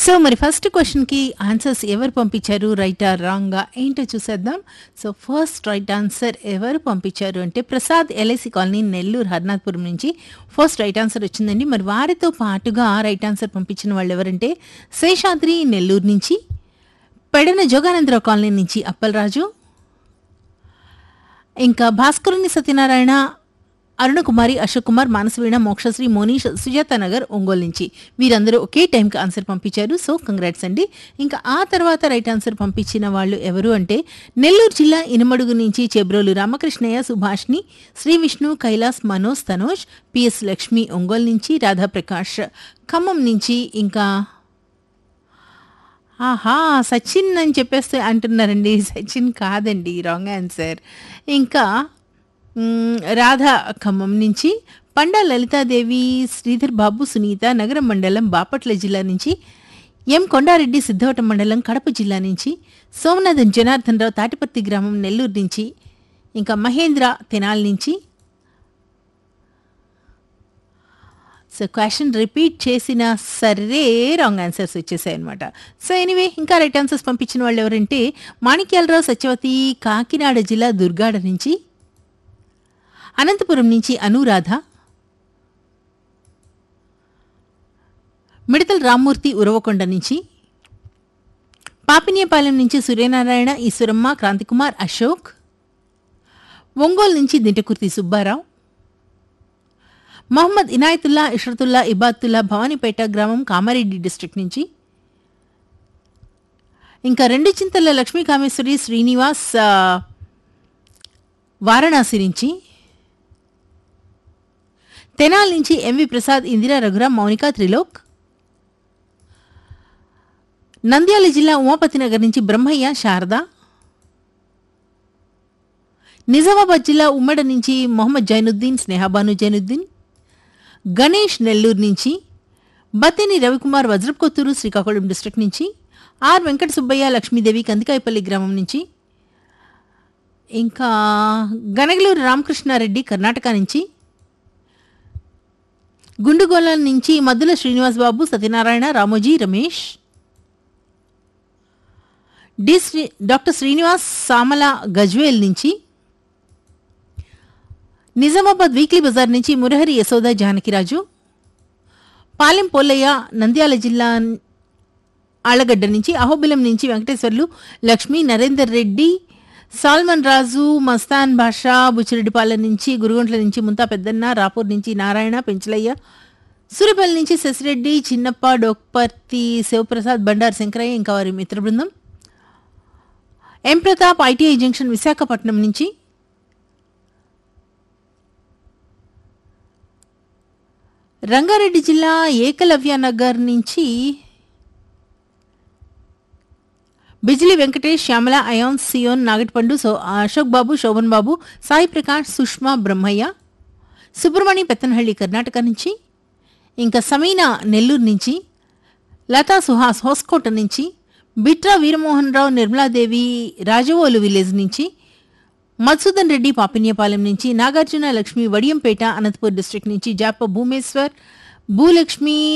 so మరి first క్వశ్చన్కి answers ఎవరు పంపించారు రైటా రాంగా ఏంటో చూసేద్దాం సో ఫస్ట్ రైట్ ఆన్సర్ ఎవరు పంపించారు అంటే ప్రసాద్ ఎల్ఐసి కాలనీ నెల్లూరు హర్నాథ్పురం నుంచి ఫస్ట్ రైట్ ఆన్సర్ వచ్చిందండి మరి వారితో పాటుగా రైట్ ఆన్సర్ పంపించిన వాళ్ళు ఎవరంటే శేషాద్రి నెల్లూరు నుంచి పెడన జోగానందరావు కాలనీ నుంచి అప్పలరాజు ఇంకా భాస్కరుని సత్యనారాయణ అరుణకుమారి అశోక్ కుమార్ మానసవీణ మోక్షశ్రీ మోనీష్ సుజాత నగర్ ఒంగోలు నుంచి వీరందరూ ఒకే టైంకి ఆన్సర్ పంపించారు సో కంగ్రాట్స్ అండి ఇంకా ఆ తర్వాత రైట్ ఆన్సర్ పంపించిన వాళ్ళు ఎవరు అంటే నెల్లూరు జిల్లా ఇనమడుగు నుంచి చెబ్రోలు రామకృష్ణయ్య సుభాష్ని శ్రీ విష్ణు కైలాస్ మనోజ్ తనోజ్ పిఎస్ లక్ష్మి ఒంగోలు నుంచి రాధాప్రకాష్ ఖమ్మం నుంచి ఇంకా ఆహా సచిన్ అని చెప్పేస్తే అంటున్నారండి సచిన్ కాదండి రాంగ్ ఆన్సర్ ఇంకా మ్, రాధా ఖమ్మం నుంచి పండా లలితాదేవి శ్రీధర్ బాబు సునీత నగరం మండలం బాపట్ల జిల్లా నుంచి ఎం కొండారెడ్డి సిద్ధవటం మండలం కడప జిల్లా నుంచి సోమనాథన్ జనార్దన్ రావు తాటిపర్తి గ్రామం నెల్లూరు నుంచి ఇంకా మహేంద్ర తెనాల్ నుంచి సో క్వశ్చన్ రిపీట్ చేసినా సరే రాంగ్ ఆన్సర్స్ వచ్చేసాయి అనమాట సో ఎనీవే ఇంకా రైట్ ఆన్సర్స్ పంపించిన వాళ్ళు ఎవరంటే మాణిక్యాలరావు సత్యవతి కాకినాడ జిల్లా దుర్గాడ నుంచి అనంతపురం నుంచి అనురాధ మిడతల రామ్మూర్తి ఉరవకొండ నుంచి పాపినియపాలెం నుంచి సూర్యనారాయణ ఈశ్వరమ్మ క్రాంతికుమార్ అశోక్ ఒంగోలు నుంచి దింటకుర్తి సుబ్బారావు మహమ్మద్ ఇనాయతుల్లా ఇష్రతుల్లా ఇబాతుల్లా భవానీపేట గ్రామం కామారెడ్డి డిస్ట్రిక్ట్ నుంచి ఇంకా రెండు చింతల లక్ష్మీ కామేశ్వరి శ్రీనివాస్ ఆ, వారణాసి నుంచి తెనాల్ నుంచి ఎంవి ప్రసాద్ ఇందిరా రఘురాం మౌనిక త్రిలోక్ నంద్యాల జిల్లా ఉమాపతి నగర్ నుంచి బ్రహ్మయ్య శారద నిజామాబాద్ జిల్లా ఉమ్మడ నుంచి మొహమ్మద్ జైనుద్దీన్ స్నేహాబాను జైనుద్దీన్ గణేష్ నెల్లూరు నుంచి బత్తిని రవికుమార్ వజ్రపుకొత్తూరు శ్రీకాకుళం డిస్ట్రిక్ట్ నుంచి ఆర్ వెంకట సుబ్బయ్య లక్ష్మీదేవి కందికాయపల్లి గ్రామం నుంచి ఇంకా గనగలూరు రామకృష్ణారెడ్డి కర్ణాటక నుంచి గుండుగోళం నుంచి మద్దుల శ్రీనివాస్ బాబు సత్యనారాయణ రామోజీ రమేష్ డి శ్రీ డాక్టర్ శ్రీనివాస్ సామల గజ్వేల్ నుంచి నిజామాబాద్ వీక్లీ బజార్ నుంచి మురహరి యశోద జానకిరాజు పాలెం పోలయ్య నంద్యాల జిల్లా ఆళ్లగడ్డ నుంచి అహోబిలం నుంచి వెంకటేశ్వర్లు లక్ష్మి నరేందర్ రెడ్డి సాల్మన్ రాజు మస్తాన్ భాషా బుచ్చిరెడ్డిపాలెం నుంచి గురుగొంట్ల నుంచి ముంతా పెద్దన్న రాపూర్ నుంచి నారాయణ పెంచలయ్య సూర్యపల్లి నుంచి శశిరెడ్డి చిన్నప్ప డోక్పర్తి శివప్రసాద్ బండారు శంకరయ్య ఇంకా వారి మిత్ర బృందం M Pratap ITI junction Visakhapatnam నుంచి రంగారెడ్డి జిల్లా ఏకలవ్య నగర్ నుంచి బిజిలి వెంకటేష్ శ్యామల అయాన్ సియోన్ నాగటిపండు సో అశోక్ బాబు శోభన్ బాబు సాయి ప్రకాష్ సుష్మా బ్రహ్మయ్య సుబ్రమణి పెత్తనహಳ್ಳಿ కర్ణాటక నుంచి ఇంకా సమీనా నెల్లూరు నుంచి లతా సుహాస్ హోస్కోట నుంచి బిట్రా వీరమోహన్ రావు నిర్మలాదేవి రాజవోలు విలేజ్ నుంచి మధుసూదన్ రెడ్డి పాపిన్యపాలెం నుంచి నాగార్జున లక్ష్మి వడియంపేట అనంతపూర్ డిస్ట్రిక్ట్ నుంచి జాప భూమేశ్వర్ భూలక్ష్మి